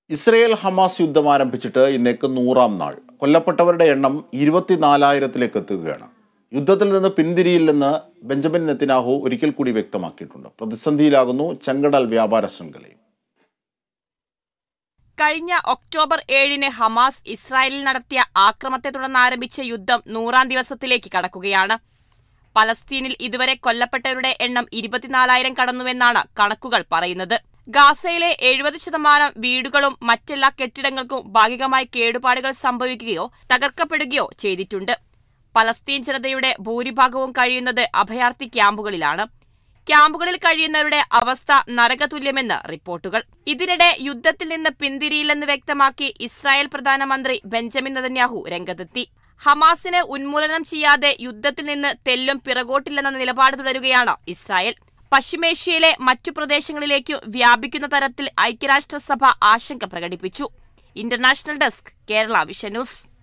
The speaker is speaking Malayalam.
ഇസ്രയേൽ ഹമാസ് യുദ്ധം ആരംഭിച്ചിട്ട് ഇന്നേക്ക് നൂറാം നാൾ കൊല്ലപ്പെട്ടവരുടെ എണ്ണം ഇരുപത്തിനാലായിരത്തിലേക്ക് എത്തുകയാണ് യുദ്ധത്തിൽ നിന്ന് പിന്തിരിയില്ലെന്ന് ബെഞ്ചമിൻ നെത്തിനാഹു ഒരിക്കൽ കൂടി വ്യക്തമാക്കിയിട്ടുണ്ട് പ്രതിസന്ധിയിലാകുന്നു ചെങ്കടൽ വ്യാപാര ശൃംഖലയും കഴിഞ്ഞ ഒക്ടോബർ ഏഴിന് ഹമാസ് ഇസ്രായേലിൽ നടത്തിയ ആക്രമത്തെ തുടർന്ന് ആരംഭിച്ച യുദ്ധം നൂറാം ദിവസത്തിലേക്ക് കടക്കുകയാണ് പലസ്തീനിൽ ഇതുവരെ കൊല്ലപ്പെട്ടവരുടെ എണ്ണം ഇരുപത്തിനാലായിരം കടന്നുവെന്നാണ് കണക്കുകൾ പറയുന്നത് ഗാസയിലെ എഴുപത് ശതമാനം വീടുകളും മറ്റെല്ലാ കെട്ടിടങ്ങൾക്കും ഭാഗികമായി കേടുപാടുകൾ സംഭവിക്കുകയോ തകർക്കപ്പെടുകയോ ചെയ്തിട്ടുണ്ട് പലസ്തീൻ ജനതയുടെ ഭൂരിഭാഗവും കഴിയുന്നത് അഭയാർത്ഥി ക്യാമ്പുകളിലാണ് ക്യാമ്പുകളിൽ കഴിയുന്നവരുടെ അവസ്ഥ നരകതുല്യമെന്ന് റിപ്പോർട്ടുകൾ ഇതിനിടെ യുദ്ധത്തിൽ നിന്ന് പിന്തിരിയില്ലെന്ന് വ്യക്തമാക്കി ഇസ്രായേൽ പ്രധാനമന്ത്രി ബെഞ്ചമിൻ നെതന്യാഹു രംഗത്തെത്തി ഹമാസിനെ ഉന്മൂലനം ചെയ്യാതെ യുദ്ധത്തിൽ നിന്ന് തെല്ലും പിറകോട്ടില്ലെന്ന നിലപാട് തുടരുകയാണ് ഇസ്രായേൽ പശ്ചിമേഷ്യയിലെ മറ്റു പ്രദേശങ്ങളിലേക്കും വ്യാപിക്കുന്ന തരത്തിൽ ഐക്യരാഷ്ട്രസഭ ആശങ്ക പ്രകടിപ്പിച്ചു international desk Kerala vision news